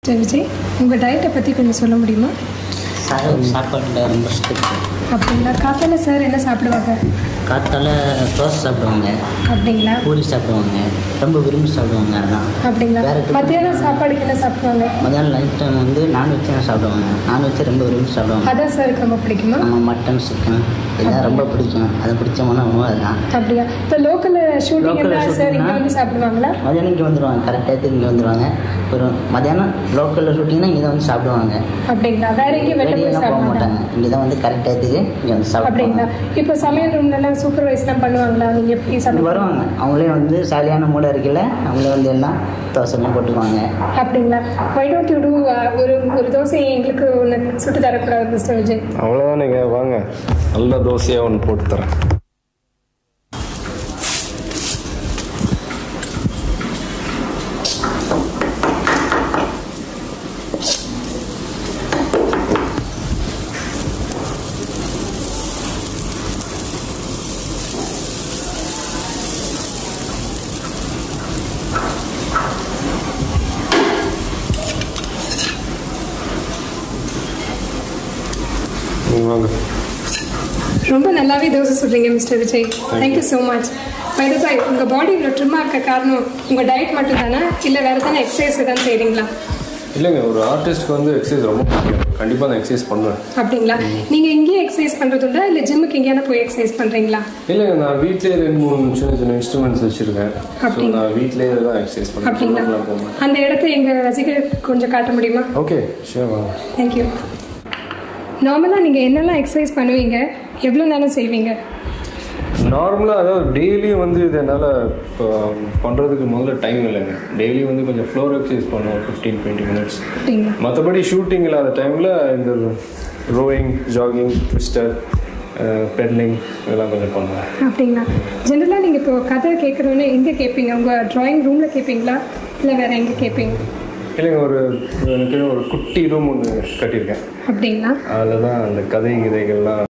சரி விஜய் உங்கள் டயட்டை பற்றி கொஞ்சம் சொல்ல முடியுமா சார் சாப்பாட்டில் ரொம்ப ஸ்ட்ரிக்ட் அப்படிங்களா காத்தால சார் என்ன சாப்பிடுவாங்க காத்தால தோசை சாப்பிடுவாங்க அப்படிங்களா பூரி சாப்பிடுவாங்க ரொம்ப விரும்பி சாப்பிடுவாங்க அதான் அப்படிங்களா வேற எதுவும் மத்தியானம் சாப்பாடுக்கு என்ன சாப்பிடுவாங்க மதியானம் லஞ்ச் டைம் வந்து நான்வெஜ் தான் சாப்பிடுவாங்க நான்வெஜ் ரொம்ப விரும்பி சாப்பிடுவாங்க அதான் சாருக்கு ரொம்ப பிடிக்குமா நம்ம மட்டன் சிக்கன் இதெல்லாம் ரொம்ப பிடிக்கும் அது பிடிச்சமான உணவு அதுதான் அப்படியா இப்போ லோக்கலில் ஷூட்டிங் Local இருந்தால் சார் shooting இங்கே னா- வந்து சாப்பிடுவாங்களா மதியானம் இங்கே வந்துடுவாங்க கரெக்டாக இங்கே வந்துடுவாங்க ஒரு மதியானம் லோக்கலில் ஷூட்டிங்னா இங்கே தான் வந்து சாப்பிடுவாங்க அப்படிங்களா வேற எங்கேயும் வெளில போய் வெளியெல்லாம் போக சாப்பிட மாட்டாங்க இங்கே தான் வந்து கரெக்டாக இங்கே வந்து அப்படிங்களா சாப்பிடுவாங்க இப்போ சமையல் ரூம்லலாம் சூப்பர்வைஸ்லாம் பண்ணுவாங்களா நீங்கள் எப்படி இங்க சாப்பிடுவாங்க வருவாங்க அவங்களே வந்து சாலியான மூட இருக்கல அவங்களே வந்து எல்லாம் தோசைலாம் போட்டுக்குவாங்க அப்படிங்களா வை டோன்ட் யூ டூ ஒரு ஒரு தோசை எங்களுக்கு ஒன்று சுட்டு தரக்கூடாது மிஸ்டர் விஜய் அவ்வளோதானேங்க வாங்க நல்ல தோசையாக ஒன்று போட்டு தரேன் நீங்க வாங்க ரொம்ப நல்லாவே தோசை சுடுறீங்க mister Vijay thank you so much by the by உங்கள் பாடி இவ்வளோ ட்ரிம்மாக இருக்க காரணம் உங்கள் டயட் மட்டும் தானே இல்லை வேறு எதனா எக்ஸசைஸ் எதாவது செய்கிறீங்களா இல்லைங்க ஒரு ஆர்டிஸ்ட்க்கு வந்து எக்ஸசைஸ் ரொம்ப முக்கியம் கண்டிப்பாக நான் எக்ஸசைஸ் பண்ணுவேன் அப்படிங்களா நீங்கள் இங்கேயே எக்ஸசைஸ் பண்ணுறது உண்டா இல்லை ஜிம்முக்கு எங்கேயாவது போய் எக்ஸசைஸ் பண்ணுறீங்களா இல்லைங்க நான் வீட்லயே ரெண்டு மூணு சின்ன சின்ன இன்ஸ்ட்ருமெண்ட்ஸ் வச்சிருக்கேன் ஸோ அப்படிங்களா? நான் வீட்லயே தான் எக்ஸசைஸ் பண்ணுவேன் அப்படிங்களா ஜிம்முக்குலாம் போக மாட்டேன் அந்த இடத்த எங்கள் ரசிகருக்கு கொஞ்சம் காட்ட முடியுமா ஓகே ஷியோர் வாங்க தேங்க்யூ நார்மலாக நீங்கள் என்னெல்லாம் எக்ஸசைஸ் பண்ணுவீங்க எவ்வளோ நேரம் செய்வீங்க நார்மலாக அதாவது டெய்லியும் வந்து இது என்னால் இப்போ பண்ணுறதுக்கு முதல்ல டைம் இல்லைங்க டெய்லி வந்து கொஞ்சம் ஃப்ளோர் எக்ஸசைஸ் பண்ணுவோம் ஃபிஃப்டீன் டுவெண்ட்டி மினிட்ஸ் அப்படிங்களா மற்றபடி ஷூட்டிங் இல்லாத டைமில் இந்த ரோயிங் ஜாகிங் ட்விஸ்டர் பெட்லிங் இதெல்லாம் கொஞ்சம் பண்ணுவேன் அப்படிங்களா ஜென்ரலாக நீங்கள் இப்போ கதை கேட்குறோன்னு எங்கே கேட்பீங்க உங்கள் ட்ராயிங் ரூமில் கேட்பீங்களா இல்லை வேறு எங்கே கேட்பீங்க இல்லைங்க ஒரு எனக்கு ஒரு குட்டி ரூம் ஒன்று கட்டியிருக்கேன் அப்படிங்களா அதில் தான் அந்த கதை கிதைகள்லாம்